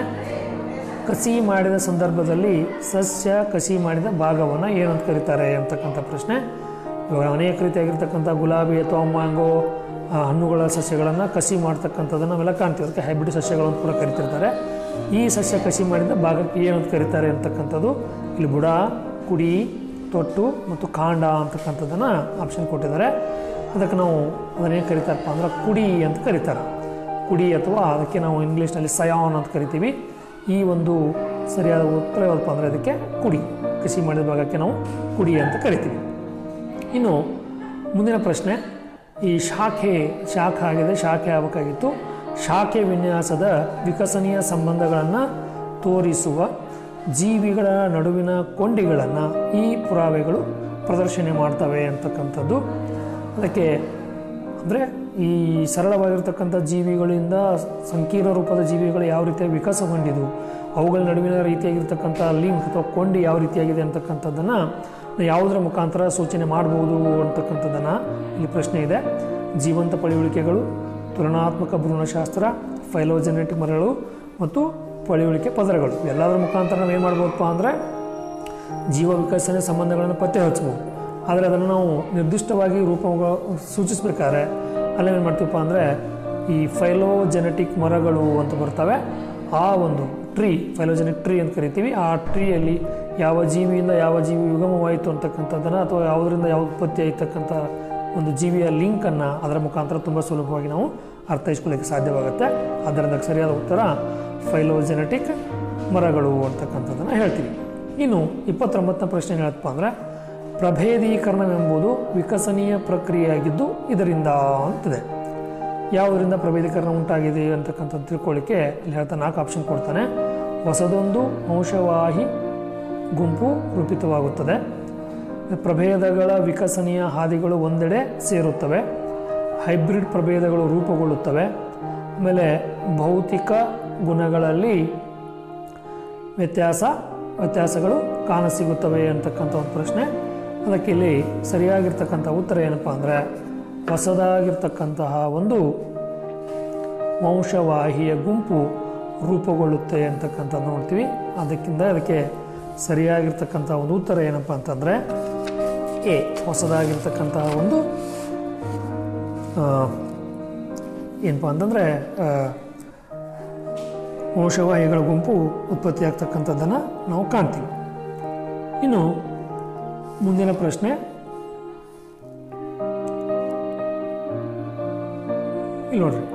ಕಸಿ ಮಾಡಿದ ಸಂದರ್ಭದಲ್ಲಿ ಸಸ್ಯ ಕಸಿ ಮಾಡಿದ ಭಾಗವನ್ನು ಏನಂತ ಕರೀತಾರೆ ಅಂತಕ್ಕಂಥ ಪ್ರಶ್ನೆ ಇವಾಗ ಅನೇಕ ರೀತಿಯಾಗಿರ್ತಕ್ಕಂಥ ಗುಲಾಬಿ ಅಥವಾ ಮ್ಯಾಂಗೋ ಆ, ಹಣ್ಣುಗಳ ಸಸ್ಯಗಳನ್ನು ಕಸಿ ಮಾಡ್ತಕ್ಕಂಥದ್ದನ್ನು ನಾವೆಲ್ಲ ಕಾಣ್ತೀವಿ ಅದಕ್ಕೆ ಹೈಬ್ರಿಡ್ ಸಸ್ಯಗಳು ಅಂತ ಕೂಡ ಕರಿತಿರ್ತಾರೆ ಈ ಸಸ್ಯ ಕಸಿ ಮಾಡಿದ ಭಾಗಕ್ಕೆ ಏನಂತ ಕರೀತಾರೆ ಅಂತಕ್ಕಂಥದ್ದು ಇಲ್ಲಿ ಬುಡ ಕುಡಿ ತೊಟ್ಟು ಮತ್ತು ಕಾಂಡ ಅಂತಕ್ಕಂಥದ್ದನ್ನು ಆಪ್ಷನ್ ಕೊಟ್ಟಿದ್ದಾರೆ ಅದಕ್ಕೆ ನಾವು ಅದನ್ನೇನು ಕರಿತಾರಪ್ಪ ಅಂದ್ರೆ ಕುಡಿ ಅಂತ ಕರೀತಾರೆ ಕುಡಿ ಅಥವಾ ಅದಕ್ಕೆ ನಾವು ಇಂಗ್ಲೀಷ್ನಲ್ಲಿ ಸಯಾನ್ ಅಂತ ಕರಿತೀವಿ ಈ ಒಂದು ಸರಿಯಾದ ಉತ್ತರ ಯಾವುದಪ್ಪ ಅಂದರೆ ಅದಕ್ಕೆ ಕುಡಿ ಕೃಷಿ ಮಾಡಿದ ಭಾಗಕ್ಕೆ ನಾವು ಕುಡಿ ಅಂತ ಕರಿತೀವಿ ಇನ್ನು ಮುಂದಿನ ಪ್ರಶ್ನೆ ಈ ಶಾಖೆ ಶಾಖೆ ಆಗಿದೆ ಶಾಖೆ ಆಗಬೇಕಾಗಿತ್ತು ಶಾಖೆ ವಿನ್ಯಾಸದ ವಿಕಸನೀಯ ಸಂಬಂಧಗಳನ್ನು ತೋರಿಸುವ ಜೀವಿಗಳ ನಡುವಿನ ಕೊಂಡಿಗಳನ್ನು ಈ ಪುರಾವೆಗಳು ಪ್ರದರ್ಶನ ಮಾಡ್ತವೆ ಅಂತಕ್ಕಂಥದ್ದು ಅದಕ್ಕೆ ಅಂದರೆ ಈ ಸರಳವಾಗಿರ್ತಕ್ಕಂಥ ಜೀವಿಗಳಿಂದ ಸಂಕೀರ್ಣ ರೂಪದ ಜೀವಿಗಳು ಯಾವ ರೀತಿಯಾಗಿ ವಿಕಾಸಗೊಂಡಿದ್ದು ಅವುಗಳ ನಡುವಿನ ರೀತಿಯಾಗಿರ್ತಕ್ಕಂಥ ಲಿಂಕ್ ಅಥವಾ ಕೊಂಡಿ ಯಾವ ರೀತಿಯಾಗಿದೆ ಅಂತಕ್ಕಂಥದ್ದನ್ನು ಯಾವುದರ ಮುಖಾಂತರ ಸೂಚನೆ ಮಾಡ್ಬೋದು ಅಂತಕ್ಕಂಥದ್ದನ್ನು ಇಲ್ಲಿ ಪ್ರಶ್ನೆ ಇದೆ ಜೀವಂತ ಪಳಿಯುಳಿಕೆಗಳು ತುಲನಾತ್ಮಕ ಭ್ರೂಣಶಾಸ್ತ್ರ ಫೈಲೋಜೆನೆಟಿಕ್ ಮರಗಳು ಮತ್ತು ಪಳಿಯುಳಿಕೆ ಪದರಗಳು ಎಲ್ಲದರ ಮುಖಾಂತರ ನಾವು ಏನು ಮಾಡ್ಬೋದಪ್ಪ ಅಂದರೆ ಜೀವ ವಿಕಸನೆ ಸಂಬಂಧಗಳನ್ನು ಪತ್ತೆ ಹಚ್ಚಬಹುದು ಆದರೆ ಅದನ್ನು ನಾವು ನಿರ್ದಿಷ್ಟವಾಗಿ ರೂಪ ಸೂಚಿಸ್ಬೇಕಾದ್ರೆ ಅಲ್ಲೇನು ಮಾಡ್ತೀವಪ್ಪ ಅಂದರೆ ಈ ಫೈಲೋಜೆನೆಟಿಕ್ ಮರಗಳು ಅಂತ ಬರ್ತವೆ ಆ ಒಂದು ಟ್ರೀ ಫೈಲೋಜೆನಿಕ್ ಟ್ರೀ ಅಂತ ಕರಿತೀವಿ ಆ ಟ್ರೀಯಲ್ಲಿ ಯಾವ ಜೀವಿಯಿಂದ ಯಾವ ಜೀವಿ ಯುಗಮವಾಯಿತು ಅಂತಕ್ಕಂಥದ್ದನ್ನು ಅಥವಾ ಯಾವುದರಿಂದ ಯಾವ ಉತ್ಪತ್ತಿ ಆಯ್ತಕ್ಕಂಥ ಒಂದು ಜೀವಿಯ ಲಿಂಕನ್ನು ಅದರ ಮುಖಾಂತರ ತುಂಬ ಸುಲಭವಾಗಿ ನಾವು ಅರ್ಥೈಸ್ಕೊಳ್ಳಿಕ್ಕೆ ಸಾಧ್ಯವಾಗುತ್ತೆ ಆದ್ದರಿಂದ ಸರಿಯಾದ ಉತ್ತರ ಫೈಲೋಜೆನೆಟಿಕ್ ಮರಗಳು ಅಂತಕ್ಕಂಥದ್ದನ್ನು ಹೇಳ್ತೀವಿ ಇನ್ನು ಇಪ್ಪತ್ತೊಂಬತ್ತನೇ ಪ್ರಶ್ನೆ ಹೇಳಪ್ಪ ಅಂದರೆ ಪ್ರಭೇದೀಕರಣವೆಂಬುದು ವಿಕಸನೀಯ ಪ್ರಕ್ರಿಯೆಯಾಗಿದ್ದು ಇದರಿಂದ ಅಂತಿದೆ ಯಾವುದರಿಂದ ಪ್ರಭೇದೀಕರಣ ಉಂಟಾಗಿದೆ ಅಂತಕ್ಕಂಥದ್ದು ತಿಳ್ಕೊಳ್ಳಿಕ್ಕೆ ಇಲ್ಲಿ ಹೇಳ್ತಾ ನಾಲ್ಕು ಆಪ್ಷನ್ ಕೊಡ್ತಾನೆ ಹೊಸದೊಂದು ವಂಶವಾಹಿ ಗುಂಪು ರೂಪಿತವಾಗುತ್ತದೆ ಪ್ರಭೇದಗಳ ವಿಕಸನೀಯ ಹಾದಿಗಳು ಒಂದೆಡೆ ಸೇರುತ್ತವೆ ಹೈಬ್ರಿಡ್ ಪ್ರಭೇದಗಳು ರೂಪುಗೊಳ್ಳುತ್ತವೆ ಆಮೇಲೆ ಭೌತಿಕ ಗುಣಗಳಲ್ಲಿ ವ್ಯತ್ಯಾಸ ವ್ಯತ್ಯಾಸಗಳು ಕಾಣಸಿಗುತ್ತವೆ ಅಂತಕ್ಕಂಥ ಒಂದು ಪ್ರಶ್ನೆ ಅದಕ್ಕೆ ಇಲ್ಲಿ ಸರಿಯಾಗಿರ್ತಕ್ಕಂಥ ಉತ್ತರ ಏನಪ್ಪ ಅಂದರೆ ಹೊಸದಾಗಿರ್ತಕ್ಕಂತಹ ಒಂದು ವಂಶವಾಹಿಯ ಗುಂಪು ರೂಪುಗೊಳ್ಳುತ್ತೆ ಅಂತಕ್ಕಂಥದ್ದು ನೋಡ್ತೀವಿ ಅದಕ್ಕಿಂತ ಅದಕ್ಕೆ ಸರಿಯಾಗಿರ್ತಕ್ಕಂಥ ಒಂದು ಉತ್ತರ ಏನಪ್ಪ ಅಂತಂದರೆ ಎ ಹೊಸದಾಗಿರ್ತಕ್ಕಂತಹ ಒಂದು ಆ, ಏನಪ್ಪ ಅಂತಂದರೆ ವಂಶವಾಹಿಗಳ ಗುಂಪು ಉತ್ಪತ್ತಿಯಾಗ್ತಕ್ಕಂಥದ್ದನ್ನು ನಾವು ಕಾಣ್ತೀವಿ ಇನ್ನು ಮುಂದಿನ ಪ್ರಶ್ನೆ ಇಲ್ಲಿ ನೋಡ್ರಿ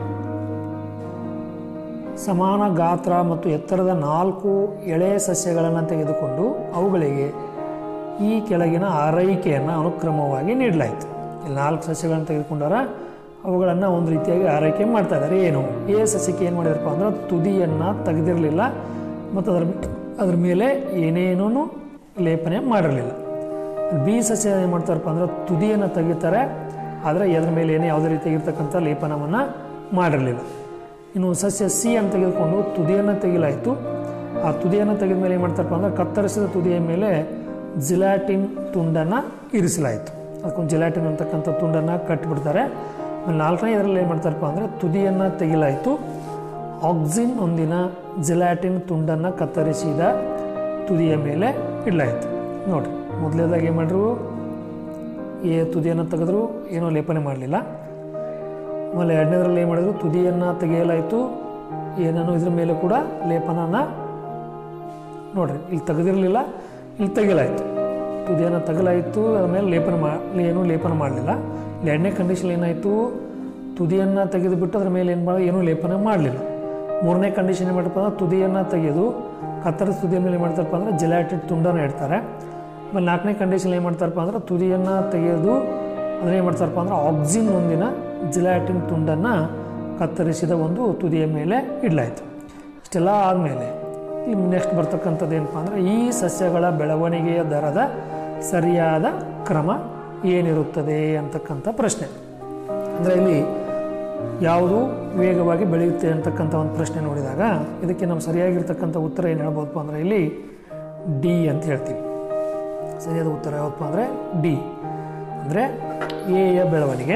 ಸಮಾನ ಗಾತ್ರ ಮತ್ತು ಎತ್ತರದ ನಾಲ್ಕು ಎಳೆ ಸಸ್ಯಗಳನ್ನು ತೆಗೆದುಕೊಂಡು ಅವುಗಳಿಗೆ ಈ ಕೆಳಗಿನ ಆರೈಕೆಯನ್ನು ಅನುಕ್ರಮವಾಗಿ ನೀಡಲಾಯಿತು ಇಲ್ಲಿ ನಾಲ್ಕು ಸಸ್ಯಗಳನ್ನು ತೆಗೆದುಕೊಂಡಾರ ಅವುಗಳನ್ನು ಒಂದು ರೀತಿಯಾಗಿ ಆರೈಕೆ ಮಾಡ್ತಾ ಇದ್ದಾರೆ ಏನು ಎ ಸಸ್ಯಕ್ಕೆ ಏನು ಮಾಡಿದಾರಪ್ಪ ಅಂದ್ರೆ ತುದಿಯನ್ನು ತೆಗೆದಿರಲಿಲ್ಲ ಮತ್ತು ಅದರ ಅದ್ರ ಮೇಲೆ ಏನೇನೂ ಲೇಪನೆ ಮಾಡಿರಲಿಲ್ಲ ಬಿ ಸಸ್ಯ ಏನು ಮಾಡ್ತಾರಪ್ಪ ಅಂದ್ರೆ ತುದಿಯನ್ನು ತೆಗಿತಾರೆ ಆದರೆ ಅದರ ಮೇಲೆ ಏನೇ ಯಾವುದೇ ರೀತಿಯಾಗಿರ್ತಕ್ಕಂಥ ಲೇಪನವನ್ನು ಮಾಡಿರಲಿಲ್ಲ ಇನ್ನು ಸಸ್ಯ ಸಿ ಅಂತ ತೆಗೆದುಕೊಂಡು ತುದಿಯನ್ನು ತೆಗಿಲಾಯಿತು ಆ ತುದಿಯನ್ನು ತೆಗೆದ ಮೇಲೆ ಏನು ಮಾಡ್ತಾರಪ್ಪ ಅಂದ್ರೆ ಕತ್ತರಿಸಿದ ತುದಿಯ ಮೇಲೆ ಜಿಲಾಟಿನ್ ತುಂಡನ್ನು ಇರಿಸಲಾಯಿತು ಅದಕ್ಕೊಂದು ಜಿಲಾಟಿನ್ ಅಂತಕ್ಕಂಥ ತುಂಡನ್ನು ಕಟ್ಟಿಬಿಡ್ತಾರೆ ಆಮೇಲೆ ನಾಲ್ಕನೇ ಇದರಲ್ಲಿ ಏನು ಮಾಡ್ತಾರಪ್ಪ ಅಂದರೆ ತುದಿಯನ್ನು ತೆಗಿಲಾಯಿತು ಆಕ್ಸಿನ್ ಒಂದಿನ ಜಿಲಾಟಿನ್ ತುಂಡನ್ನು ಕತ್ತರಿಸಿದ ತುದಿಯ ಮೇಲೆ ಇಡಲಾಯಿತು ನೋಡಿರಿ ಮೊದಲೇದಾಗಿ ಏನು ಮಾಡ್ರು ಏ ತುದಿಯನ್ನು ತೆಗೆದ್ರು ಏನೂ ಲೇಪನೆ ಮಾಡಲಿಲ್ಲ ಆಮೇಲೆ ಎರಡನೇದರಲ್ಲಿ ಏನು ಮಾಡಿದ್ರು ತುದಿಯನ್ನು ತೆಗೆಯಲಾಯಿತು ಏನೇನೋ ಇದ್ರ ಮೇಲೆ ಕೂಡ ಲೇಪನನ ನೋಡ್ರಿ ಇಲ್ಲಿ ತೆಗೆದಿರಲಿಲ್ಲ ಇಲ್ಲಿ ತೆಗೆಯಲಾಯಿತು ತುದಿಯನ್ನು ತೆಗಲಾಯಿತು ಅದ್ರ ಮೇಲೆ ಲೇಪನ ಮಾ ಏನೂ ಲೇಪನ ಮಾಡಲಿಲ್ಲ ಇಲ್ಲಿ ಎರಡನೇ ಕಂಡೀಷನ್ ಏನಾಯಿತು ತುದಿಯನ್ನು ತೆಗೆದುಬಿಟ್ಟು ಅದ್ರ ಮೇಲೆ ಏನು ಮಾಡಿ ಏನೂ ಲೇಪನ ಮಾಡಲಿಲ್ಲ ಮೂರನೇ ಕಂಡೀಷನ್ ಏನು ಮಾಡ್ತಪ್ಪ ಅಂದ್ರೆ ತುದಿಯನ್ನು ತೆಗೆದು ಕತ್ತರಿಸ ತುದಿಯ ಮೇಲೆ ಏನು ಮಾಡ್ತಾರಪ್ಪ ಅಂದ್ರೆ ಜಿಲಾಟಿಡ್ ತುಂಡನ್ನು ಇಡ್ತಾರೆ ಆಮೇಲೆ ನಾಲ್ಕನೇ ಕಂಡೀಷನ್ ಏನು ಮಾಡ್ತಾರಪ್ಪ ಅಂದ್ರೆ ತುದಿಯನ್ನು ತೆಗೆದು ಅದನ್ನೇನು ಮಾಡ್ತಾರಪ್ಪ ಅಂದ್ರೆ ಆಕ್ಸಿನ್ ಒಂದಿನ ಜಿಲಾಟಿನ್ ತುಂಡನ್ನು ಕತ್ತರಿಸಿದ ಒಂದು ತುದಿಯ ಮೇಲೆ ಇಡಲಾಯಿತು ಇಷ್ಟೆಲ್ಲ ಆದಮೇಲೆ ಇಲ್ಲಿ ನೆಕ್ಸ್ಟ್ ಬರ್ತಕ್ಕಂಥದ್ದು ಏನಪ್ಪ ಅಂದರೆ ಈ ಸಸ್ಯಗಳ ಬೆಳವಣಿಗೆಯ ದರದ ಸರಿಯಾದ ಕ್ರಮ ಏನಿರುತ್ತದೆ ಅಂತಕ್ಕಂಥ ಪ್ರಶ್ನೆ ಅಂದರೆ ಇಲ್ಲಿ ಯಾವುದು ವೇಗವಾಗಿ ಬೆಳೆಯುತ್ತೆ ಅಂತಕ್ಕಂಥ ಒಂದು ಪ್ರಶ್ನೆ ನೋಡಿದಾಗ ಇದಕ್ಕೆ ನಾವು ಸರಿಯಾಗಿರ್ತಕ್ಕಂಥ ಉತ್ತರ ಏನು ಹೇಳ್ಬೋದಪ್ಪ ಅಂದರೆ ಇಲ್ಲಿ ಡಿ ಅಂತ ಹೇಳ್ತೀವಿ ಸರಿಯಾದ ಉತ್ತರ ಯಾವತ್ತಪ್ಪ ಅಂದರೆ ಡಿ ಅಂದರೆ ಎಯ ಬೆಳವಣಿಗೆ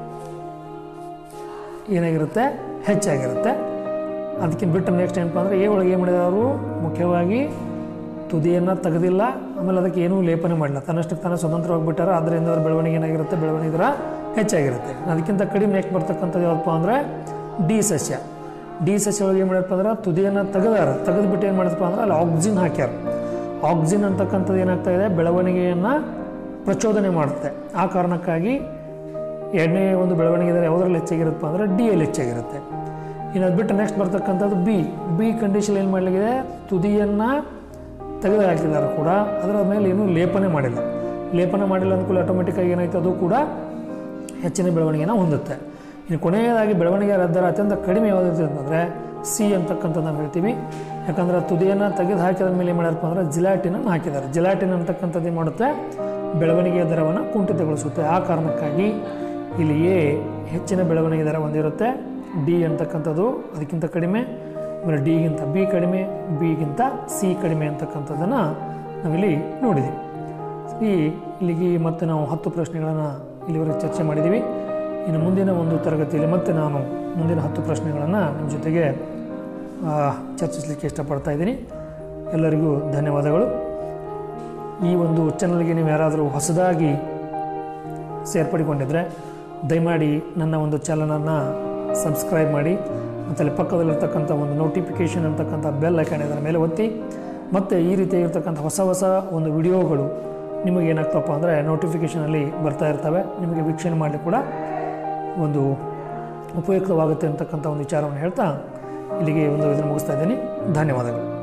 ಏನಾಗಿರುತ್ತೆ ಹೆಚ್ಚಾಗಿರುತ್ತೆ ಅದಕ್ಕಿಂತ ಬಿಟ್ಟು ನೆಕ್ಸ್ಟ್ ಏನಪ್ಪ ಅಂದರೆ ಎ ಒಳಗೆ ಏನು ಮಾಡಿದವರು ಮುಖ್ಯವಾಗಿ ತುದಿಯನ್ನು ತೆಗೆದಿಲ್ಲ ಆಮೇಲೆ ಅದಕ್ಕೆ ಏನೂ ಲೇಪನೆ ಮಾಡಿಲ್ಲ ತನ್ನಷ್ಟಕ್ಕೆ ತಾನೇ ಸ್ವತಂತ್ರವಾಗಿ ಬಿಟ್ಟಾರ ಅದರಿಂದ ಅದ್ರ ಬೆಳವಣಿಗೆ ಏನಾಗಿರುತ್ತೆ ಬೆಳವಣಿಗೆ ದರ ಹೆಚ್ಚಾಗಿರುತ್ತೆ ಅದಕ್ಕಿಂತ ಕಡಿಮೆ ನೆಕ್ಸ್ಟ್ ಬರ್ತಕ್ಕಂಥದ್ದು ಯಾವಪ್ಪ ಅಂದರೆ ಡಿ ಸಸ್ಯ ಡಿ ಸಸ್ಯ ಒಳಗೆ ಏನು ಮಾಡ್ಯಪ್ಪ ಅಂದ್ರೆ ತುದಿಯನ್ನು ತೆಗೆದಾರ ತೆಗೆದುಬಿಟ್ಟು ಏನು ಮಾಡಿದಪ್ಪ ಅಂದ್ರೆ ಅಲ್ಲಿ ಆಕ್ಸಿನ್ ಹಾಕ್ಯಾರ ಆಕ್ಸಿನ್ ಅಂತಕ್ಕಂಥದ್ದು ಏನಾಗ್ತಾ ಇದೆ ಬೆಳವಣಿಗೆಯನ್ನು ಪ್ರಚೋದನೆ ಮಾಡುತ್ತೆ ಆ ಕಾರಣಕ್ಕಾಗಿ ಎರಡನೇ ಒಂದು ಬೆಳವಣಿಗೆ ದರ ಯಾವುದ್ರಲ್ಲಿ ಹೆಚ್ಚಾಗಿರುತ್ತಪ್ಪ ಅಂದರೆ ಡಿ ಎಲ್ಲಿ ಹೆಚ್ಚಾಗಿರುತ್ತೆ ಇನ್ನು ಅದು ಬಿಟ್ಟು ನೆಕ್ಸ್ಟ್ ಬರ್ತಕ್ಕಂಥದ್ದು ಬಿ ಬಿ ಕಂಡೀಷನ್ ಏನು ಮಾಡಲಾಗಿದೆ ತುದಿಯನ್ನು ತೆಗೆದು ಹಾಕಿದ್ದಾರೆ ಕೂಡ ಅದರ ಮೇಲೆ ಏನೂ ಲೇಪನೆ ಮಾಡಿಲ್ಲ ಲೇಪನ ಮಾಡಿಲ್ಲ ಅಂದ್ಕೂಲ ಆಟೋಮೆಟಿಕ್ಕಾಗಿ ಏನಾಯ್ತು ಅದು ಕೂಡ ಹೆಚ್ಚಿನ ಬೆಳವಣಿಗೆನ ಹೊಂದುತ್ತೆ ಇನ್ನು ಕೊನೆಯದಾಗಿ ಬೆಳವಣಿಗೆ ದರ ಅತ್ಯಂತ ಕಡಿಮೆ ಯಾವುದಿರುತ್ತೆ ಅಂತಂದರೆ ಸಿ ಅಂತಕ್ಕಂಥದ್ದು ನಾವು ಹೇಳ್ತೀವಿ ಯಾಕಂದರೆ ತುದಿಯನ್ನು ತೆಗೆದು ಹಾಕಿದ ಮೇಲೆ ಏನು ಮಾಡ್ಯಾರಪ್ಪ ಅಂದರೆ ಜಿಲಾಟಿನನ್ನು ಹಾಕಿದ್ದಾರೆ ಜಿಲಾಟಿನ್ ಅಂತಕ್ಕಂಥದ್ದು ಏನು ಮಾಡುತ್ತೆ ಬೆಳವಣಿಗೆಯ ದರವನ್ನು ಕುಂಠಿತಗೊಳಿಸುತ್ತೆ ಆ ಕಾರಣಕ್ಕಾಗಿ ಇಲ್ಲಿ ಎ ಹೆಚ್ಚಿನ ಬೆಳವಣಿಗೆ ದರ ಹೊಂದಿರುತ್ತೆ ಡಿ ಅಂತಕ್ಕಂಥದ್ದು ಅದಕ್ಕಿಂತ ಕಡಿಮೆ ಆಮೇಲೆ ಡಿಗಿಂತ ಬಿ ಕಡಿಮೆ ಬಿಗಿಂತ ಸಿ ಕಡಿಮೆ ಅಂತಕ್ಕಂಥದ್ದನ್ನು ನಾವಿಲ್ಲಿ ನೋಡಿದ್ದೀವಿ ಈ ಇಲ್ಲಿಗೆ ಮತ್ತೆ ನಾವು ಹತ್ತು ಪ್ರಶ್ನೆಗಳನ್ನು ಇಲ್ಲಿವರೆಗೆ ಚರ್ಚೆ ಮಾಡಿದ್ದೀವಿ ಇನ್ನು ಮುಂದಿನ ಒಂದು ತರಗತಿಯಲ್ಲಿ ಮತ್ತೆ ನಾನು ಮುಂದಿನ ಹತ್ತು ಪ್ರಶ್ನೆಗಳನ್ನು ನಿಮ್ಮ ಜೊತೆಗೆ ಆ, ಚರ್ಚಿಸಲಿಕ್ಕೆ ಇಷ್ಟಪಡ್ತಾ ಇದ್ದೀನಿ ಎಲ್ಲರಿಗೂ ಧನ್ಯವಾದಗಳು ಈ ಒಂದು ಚಾನಲ್ಗೆ ನೀವು ಯಾರಾದರೂ ಹೊಸದಾಗಿ ಸೇರ್ಪಡೆಗೊಂಡಿದ್ದರೆ ದಯಮಾಡಿ ನನ್ನ ಒಂದು ಚಾನಲನ್ನು ಸಬ್ಸ್ಕ್ರೈಬ್ ಮಾಡಿ ಮತ್ತು ಅಲ್ಲಿ ಪಕ್ಕದಲ್ಲಿರ್ತಕ್ಕಂಥ ಒಂದು ನೋಟಿಫಿಕೇಷನ್ ಅಂತಕ್ಕಂಥ ಬೆಲ್ ಐಕಾನ್ ಇದರ ಮೇಲೆ ಒತ್ತಿ ಮತ್ತು ಈ ರೀತಿಯಾಗಿರ್ತಕ್ಕಂಥ ಹೊಸ ಹೊಸ ಒಂದು ವಿಡಿಯೋಗಳು ನಿಮಗೆ ಏನಾಗ್ತಪ್ಪ ಅಂದರೆ ನೋಟಿಫಿಕೇಷನಲ್ಲಿ ಬರ್ತಾ ಇರ್ತವೆ ನಿಮಗೆ ವೀಕ್ಷಣೆ ಮಾಡಲಿಕ್ಕೆ ಕೂಡ ಒಂದು ಉಪಯುಕ್ತವಾಗುತ್ತೆ ಅಂತಕ್ಕಂಥ ಒಂದು ವಿಚಾರವನ್ನು ಹೇಳ್ತಾ ಇಲ್ಲಿಗೆ ಒಂದು ಇದನ್ನು ಮುಗಿಸ್ತಾ ಇದ್ದೀನಿ ಧನ್ಯವಾದಗಳು